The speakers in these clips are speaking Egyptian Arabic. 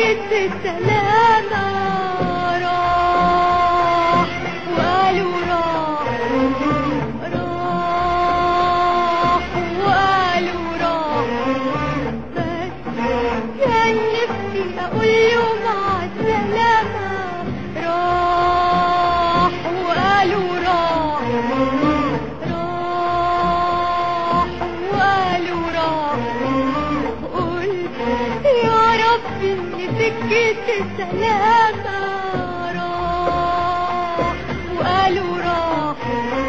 سكة السلامة راح وقالوا راح راح وقالوا راح بس كان نفسي اقول له مع السلامة راح وقالوا راح راح وقالوا راح قلت يا رب ان سكة السلامة راح وقالوا راح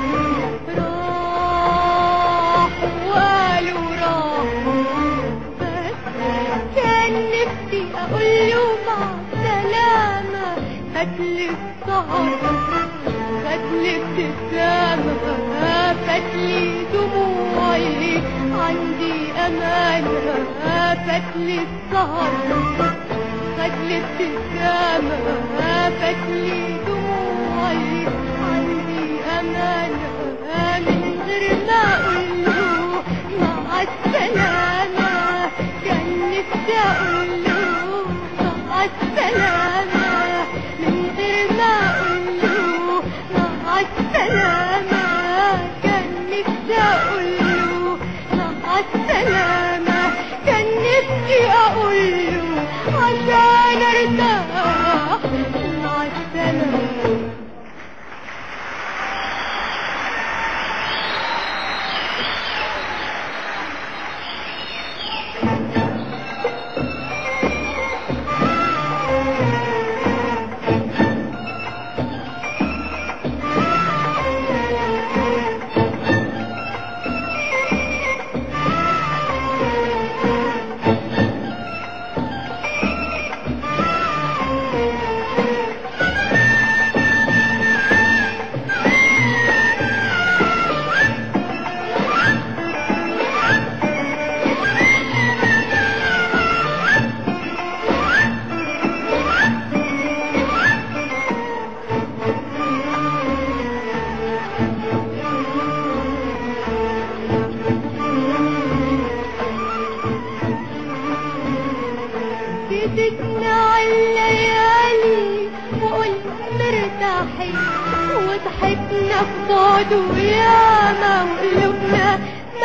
راح وقالوا راح بس كان نفسي اقول له مع السلامة هاتلي السهر هاتلي ابتسامة هاتلي دموعي عندي أمانة هاتلي السهر هاتلي ابتسامة هاتلي دموعي عندي أمانة من غير ما أقول له مع السلامة كان نفسي أقول له مع السلامة من غير ما أقول له مع السلامة كان نفسي أقول له مع السلامة كان نفسي أقول له عشان أرتاح مع السلامة سكتنا عالليالي وقلنا مرتاحين وضحكنا في بعض وياما وقلوبنا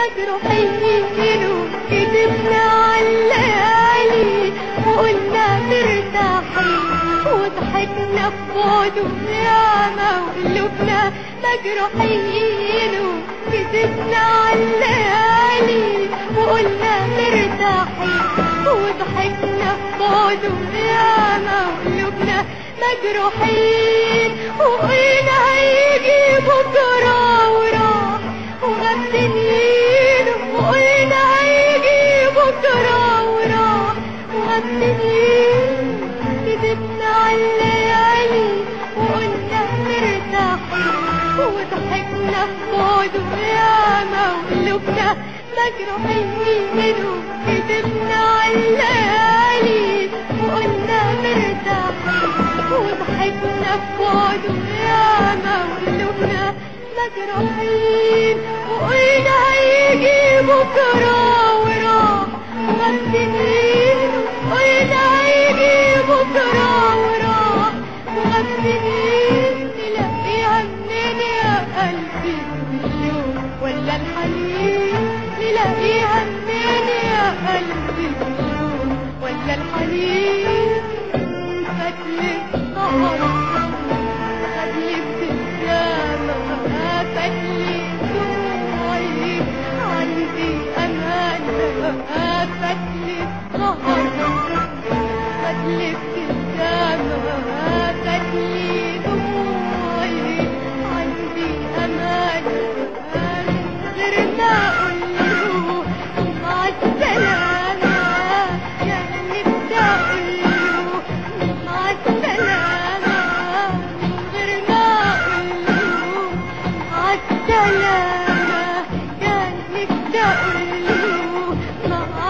مجروحين وكتبنا عالليالي وقلنا مرتاحين وضحكنا في بعض وياما وقلوبنا مجروحين وكتبنا عالليالي وقلنا مرتاحين وضحكنا في بعض وياما وقلوبنا مجروحين وقلنا هيجي بكرة وراح وغسلين وقلنا هيجي بكرة وراح وغسلين كذبنا عالليالي وقلنا مرتاحين وضحكنا في بعض وياما وقلوبنا مجروحين وكذبنا عالليالي وقلنا مرتاحين وضحكنا في بعض وياما وقلوبنا مجروحين وقلنا هيجي بكرة وراح وغسلين قلنا هيجي بكرة وراح وغسلين تلاقيها منين يا قلبي الشوق ولا الحنين تلاقيها منين يا قلبي الشوق ولا الحنين فاتلي السهر فاتلي ابتسامة فاتلي دموعي عندي أمانة فاتلي السهر فاتلي ابتسامة فاتلي دموعي عندي أمانة غير ما أقول له مع السلامة كان نفسي أقول له مع السلامة غير ما أقول له مع السلامة كان نفسي أقول له مع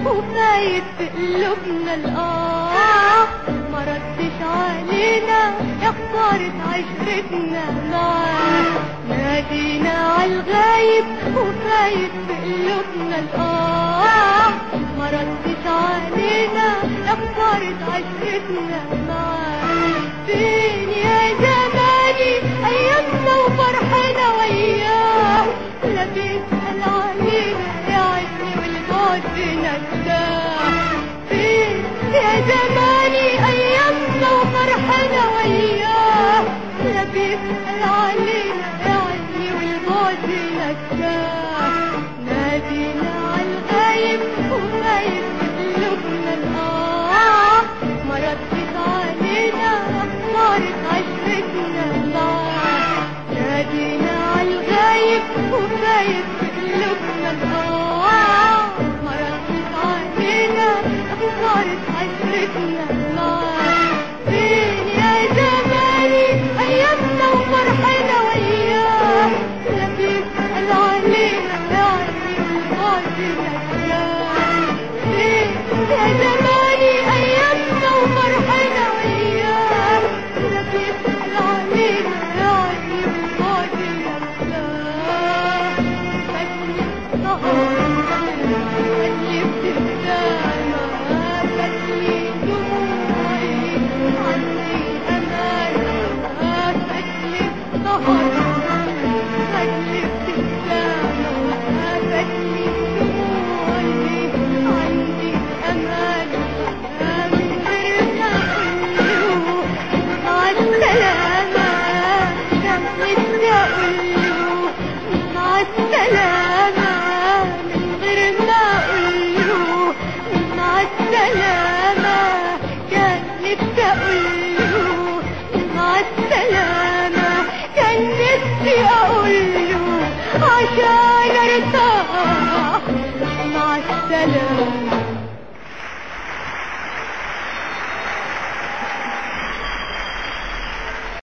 وفايت في قلوبنا الآه ما ردش علينا يا خسارة عشرتنا معاه نادينا عالغايب وفايت في قلوبنا الآه ما ردش علينا يا خسارة عشرتنا معاه فين يا زماني أيامنا وفرحنا وياه لا بيسأل علينا يا عيني والبعد نساه فين يا زماني أيامنا وفرحنا وياه لا بيسأل علينا يا عيني والبعد نساه نادينا عالغايب وغايب في قلوبنا الآه ما ردت علينا صارت عشرتنا معاه نادينا عالغايب وغايب في قلوبنا الآه ما ردت علينا صارت عشرتنا معاه فين يا زماني أيامنا وفرحنا وياه لا بيسأل علينا يا عيني والبعد نساه فين يا زماني أيامنا وفرحنا وياه لا بيسأل علينا يا عيني والبعد نساه فاتني سهر فاتني ابتسامة فاتني دموعي عني أمانة فاتني سهر فاتني ابتسامة فاتني دموعي عندي أمانة من غير ما أقوله مع السلامة كان بدي أقوله مع السلامة من غير ما أقوله مع السلامة كان نفسي أقوله مع السلامة كان نفسي أقوله عشان أرتاح مع السلامة